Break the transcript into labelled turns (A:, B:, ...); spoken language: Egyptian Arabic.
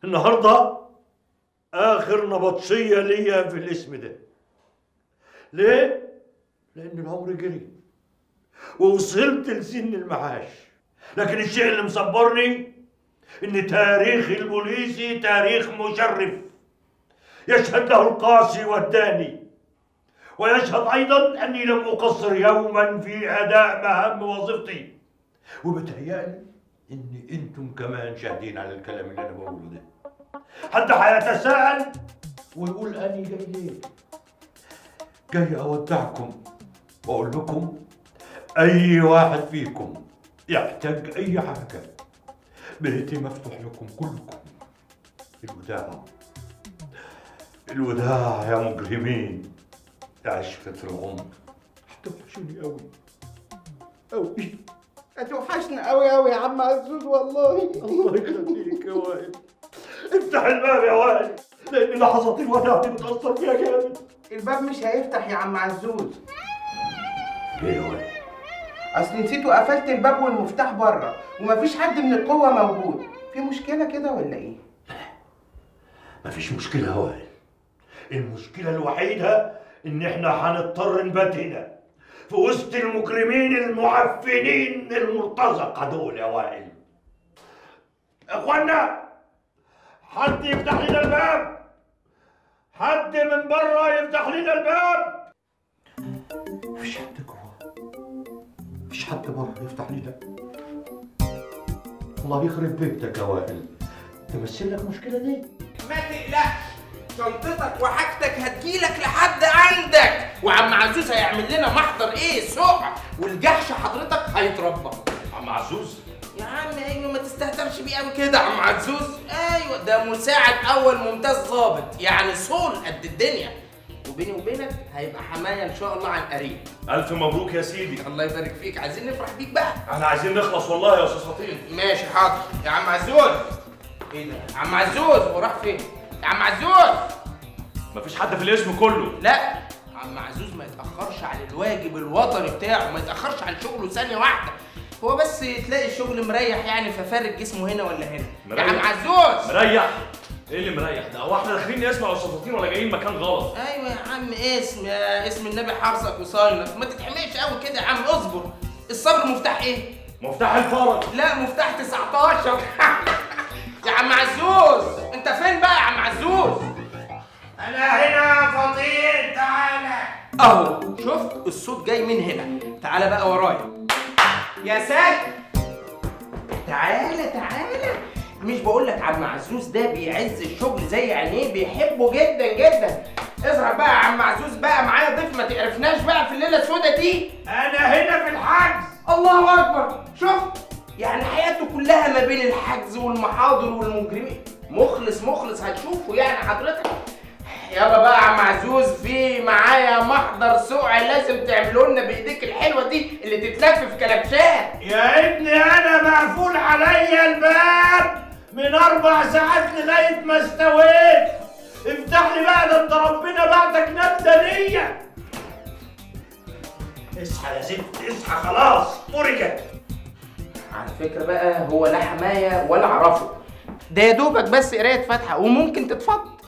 A: النهارده اخر نبطشيه ليا في الاسم ده ليه لان العمر جري ووصلت لسن المعاش لكن الشيء اللي مصبرني ان تاريخ البوليسي تاريخ مشرف يشهد له القاسي والداني ويشهد ايضا اني لم اقصر يوما في اداء مهام وظيفتي وبتهيألي ان انتم كمان شاهدين على الكلام اللي انا بقوله ده حد هيتساءل ويقول اني جاي ليه جاي اودعكم واقول لكم اي واحد فيكم يحتاج اي حاجه بيتي مفتوح لكم كلكم الوداع الوداع يا مجرمين يا عشرة العمر هتوحشوني قوي قوي
B: هتوحشنا قوي قوي يا عم عزوز والله
A: الله يخليك يا وائل افتح الباب يا وائل لان لحظات الوداع دي بتأثر فيها جامد
B: الباب مش هيفتح يا عم عزوز
A: ليه يا وائل؟
B: اصل نسيت وقفلت الباب والمفتاح بره ومفيش حد من القوه موجود في مشكله كده ولا ايه
A: مفيش مشكلة يا وائل المشكلة الوحيدة إن إحنا هنضطر نبات هنا في وسط المجرمين المعفنين المرتزقة دول يا وائل إخوانا حد يفتح لنا الباب حد من بره يفتح لنا الباب مفيش حد جوه مفيش حد بره يفتح لنا الله يخرب بيتك يا وائل تمثل لك مشكلة دي
B: ما تقلقش شنطتك وحاجتك هتجيلك لحد عندك وعم عزوز هيعمل لنا محضر ايه سقع والجحش حضرتك هيتربى
A: عم عزوز
B: يا عم ايوه ما تستهترش بيه قوي كده يا عم عزوز ايوه ده مساعد اول ممتاز ضابط يعني صول قد الدنيا وبيني وبينك هيبقى حمايه ان شاء الله عن قريب
C: ألف مبروك يا سيدي
B: الله يبارك فيك عايزين نفرح بيك بقى
C: احنا عايزين نخلص والله يا أستاذ فطين
B: ماشي حاضر يا عم عزوز ايه ده يا عم عزوز هو راح فين يا عم عزوز
C: مفيش حد في الاسم كله
B: لا عم عزوز ما يتاخرش عن الواجب الوطني بتاعه ما يتاخرش عن شغله ثانيه واحده هو بس تلاقي الشغل مريح يعني ففارق جسمه هنا ولا هنا يا عم
C: مريح؟
B: عزوز
C: مريح ايه اللي مريح ده هو احنا داخلين نسمع يا أستاذ فطين ولا جايين مكان غلط
B: ايوه يا عم اسم يا اسم النبي حرصك وصاينك ما تتحمقش قوي كده يا عم اصبر الصبر مفتاح ايه
C: مفتاح الفرج
B: لا مفتاح 19 يا عم عزوز انت فين بقى يا عم عزوز
A: أنا هنا فطين تعالى
B: اهو شفت الصوت جاي من هنا تعالى بقى ورايا يا ساتر تعالى تعالى مش بقول لك عم عزوز ده بيعز الشغل زي عينيه بيحبه جدا جدا اظهر بقى يا عم عزوز بقى معايا ضيف ما تعرفناش بقى في الليله السوداء دي
A: أنا هنا في الحجز
B: الله اكبر شفت يعني حياته كلها ما بين الحجز والمحاضر والمجرمين مخلص مخلص هتشوفه يعني حضرتك يلا بقى يا عم عزوز في معايا محضر سقع لازم تعملوا لنا بايديك الحلوه دي اللي تتلف في كلبشات
A: يا ابني أنا مقفول عليا الباب من أربع ساعات لغاية ما استويت افتح لي بقى ده أنت ربنا بعتك نبتة ليا اصحى يا ست اصحى خلاص فرجت
B: على فكره بقى هو لا حمايه ولا اعرفه ده يا دوبك بس قرايه فاتحه وممكن تتفضل